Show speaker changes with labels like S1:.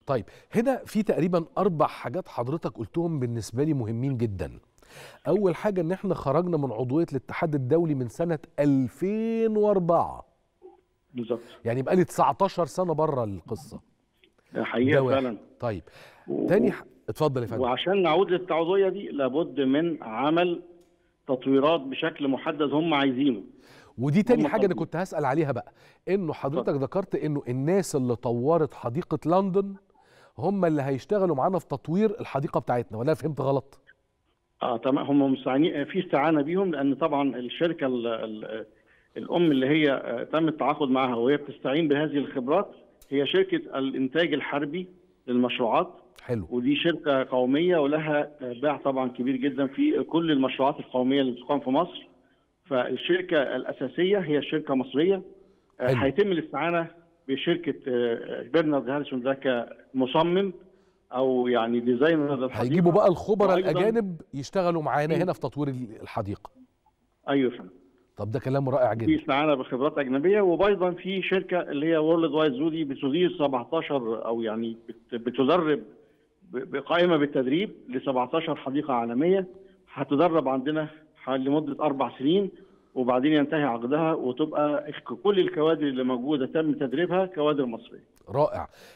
S1: طيب هنا في تقريبا اربع حاجات حضرتك قلتهم بالنسبه لي مهمين جدا اول حاجه ان احنا خرجنا من عضويه الاتحاد الدولي من سنه 2004
S2: بالظبط
S1: يعني بقالي 19 سنه بره القصه ده
S2: حقيقه
S1: واحد.
S2: فعلا
S1: طيب
S2: و-
S1: تاني ح... اتفضل يا فندم
S2: وعشان نعود للتعويضيه دي لابد من عمل تطويرات بشكل محدد هم عايزينه
S1: ودي تاني
S2: هم
S1: حاجه انا
S2: طالبين.
S1: كنت هسال عليها بقى انه حضرتك ذكرت انه الناس اللي طورت حديقه لندن هم اللي هيشتغلوا معانا في تطوير الحديقه بتاعتنا ولا أنا فهمت غلط
S2: اه تمام هم مستعانين في استعانه بيهم لان طبعا الشركه ال ال الام اللي هي آه، تم التعاقد معها وهي بتستعين بهذه الخبرات هي شركه الانتاج الحربي للمشروعات
S1: حلو
S2: ودي شركه قوميه ولها آه، باع طبعا كبير جدا في كل المشروعات القوميه اللي بتقام في مصر فالشركه الاساسيه هي شركه مصريه آه،
S1: حلو.
S2: هيتم الاستعانه بشركه آه، برنارد هاريسون ده كمصمم او يعني ديزاينر للحديقة.
S1: هيجيبوا بقى الخبراء
S2: وأيضاً-
S1: الاجانب يشتغلوا معانا
S2: مم.
S1: هنا في تطوير الحديقه
S2: ايوه فندم
S1: طب ده كلام رائع
S2: في
S1: جدا
S2: استعانه بخبرات اجنبيه وايضا في شركه اللي هي وورلد وايد زودي بتدير 17 او يعني بت- بتدرب ب- بقائمه بالتدريب ل 17 حديقه عالميه هتدرب عندنا حوالي لمده اربع سنين وبعدين ينتهي عقدها وتبقى كل الكوادر اللي موجوده تم تدريبها كوادر مصريه.
S1: رائع